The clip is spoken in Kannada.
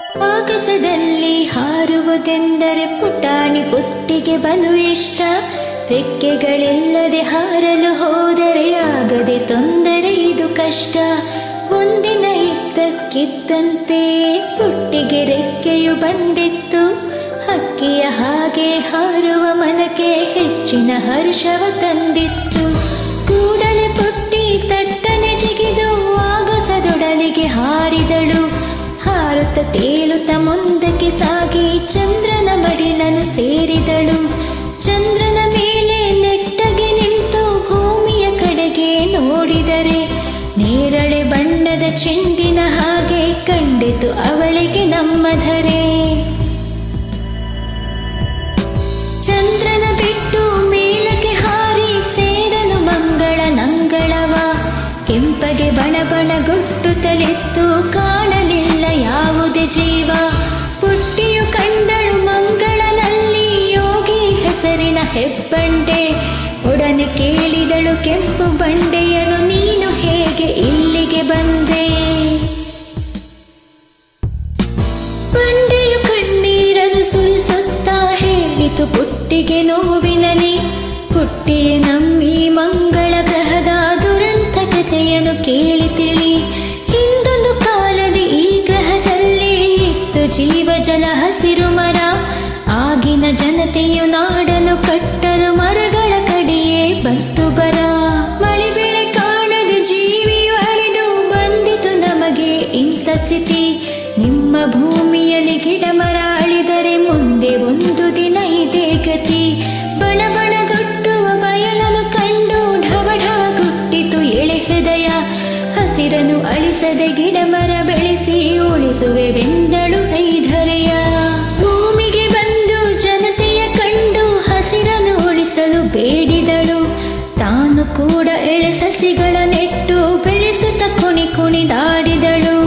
ಆಗಸದಲ್ಲಿ ಹಾರುವುದೆಂದರೆ ಪುಟಾಣಿ ಪುಟ್ಟಿಗೆ ಬಲು ಇಷ್ಟ ರೆಕ್ಕೆಗಳಿಲ್ಲದೆ ಹಾರಲು ಹೋದರೆ ಆಗದೆ ತೊಂದರೆ ಇದು ಕಷ್ಟ ಒಂದಿನ ಇದ್ದಕ್ಕಿದ್ದಂತೆ ಪುಟ್ಟಿಗೆ ರೆಕ್ಕೆಯು ಬಂದಿತ್ತು ಹಕ್ಕಿಯ ಹಾಗೆ ಹಾರುವ ಮನಕ್ಕೆ ಹೆಚ್ಚಿನ ಹರ್ಷವ ತಂದಿತ್ತು ಕೂಡಲೇ ಪುಟ್ಟಿ ತಟ್ಟನೆ ಜಿಗಿದು ಆಗಸದೊಡಲಿಗೆ ಹಾರಿದಳು ಹಾರುತ್ತ ತೇಲುತ್ತ ಮುಂದಕ್ಕೆ ಸಾಗಿ ಚಂದ್ರನ ಮಡಿಲನ್ನು ಸೇರಿದಳು ಚಂದ್ರನ ಮೇಲೆ ನೆಟ್ಟಗೆ ನಿಂತು ಭೂಮಿಯ ಕಡೆಗೆ ನೋಡಿದರೆ ನೇರಳೆ ಬಣ್ಣದ ಚೆಂಡಿನ ಹಾಗೆ ಕಂಡಿತು ಅವಳಿಗೆ ನಮ್ಮ ಧರೆ ಚಂದ್ರನ ಬಿಟ್ಟು ಮೇಲಕ್ಕೆ ಹಾರಿ ಸೇರಲು ಮಂಗಳ ನಂಗಳವ ಕೆಂಪಗೆ ಬಣ ಬಣ ಗುಟ್ಟುತ್ತಲಿತ್ತು ಕಾಣಲಿಲ್ಲ ಯಾವುದೇ ಜೀವ ಪುಟ್ಟಿಯು ಕಂಡಳು ಮಂಗಳನಲ್ಲಿ ಯೋಗಿ ಹೆಸರಿನ ಹೆಬ್ಬಂಡೆ ಒಡನೆ ಕೇಳಿದಳು ಕೆಂಪು ಬಂಡೆಯನು ನೀನು ಹೇಗೆ ಇಲ್ಲಿಗೆ ಬಂದೆ ಬಂಡೆಯು ಕಣ್ಣೀರನ್ನು ಸುರಿಸುತ್ತಾ ಹೇಳಿತು ಪುಟ್ಟಿಗೆ ನೋವಿನಲಿ ಪುಟ್ಟಿಯೇ ನಮ್ಮಿ ಮಂಗಳ ಗ್ರಹದ ದುರಂತ ಕಥೆಯನ್ನು ಕೇಳಿ ತಿಳಿ ಹಿಂದೊಂದು ಕಾಲದಿ ಈ ಗ್ರಹದಲ್ಲಿ ಇತ್ತು ಜೀವ ಜಲ ಹಸಿರು ಮರ ಆಗಿನ ಜನತೆಯು ನಾಡನ್ನು ಕಟ್ಟಲು ಮರಗಳ ಕಡೆಯೇ ಬಂತು ಬರ ಮಳೆ ಬೆಳೆ ಕಾಣದು ಜೀವಿಯು ಅಳಿದು ಬಂದಿತು ನಮಗೆ ಇಂಥ ಸ್ಥಿತಿ ನಿಮ್ಮ ಭೂಮಿಯಲ್ಲಿ ಗಿಡ ಮರ ಅಳಿದರೆ ಮುಂದೆ ಒಂದು ದಿನ ಇದೇ ಗತಿ ಬಣ ಬಣಗುಟ್ಟುವ ಬಯಲನ್ನು ಕಂಡು ಢವ ಢವ ಗುಟ್ಟಿತು ಎಳೆ ಹೃದಯ ಹಸಿರನ್ನು ಅಳಿಸದೆ ಗಿಡ ಮರ ಬೆಳೆಸಿ ಉಳಿಸುವೆವೆಂದಳು ಐಧರೆಯ ಭೂಮಿಗೆ ಬಂದು ಜನತೆಯ ಕಂಡು ಹಸಿರನ್ನು ಉಳಿಸಲು ಬೇಡಿದಳು ತಾನು ಕೂಡ ಎಳೆ ಸಸಿಗಳ ನೆಟ್ಟು ಬೆಳೆಸುತ್ತ ಕುಣಿ ಕುಣಿದಾಡಿದಳು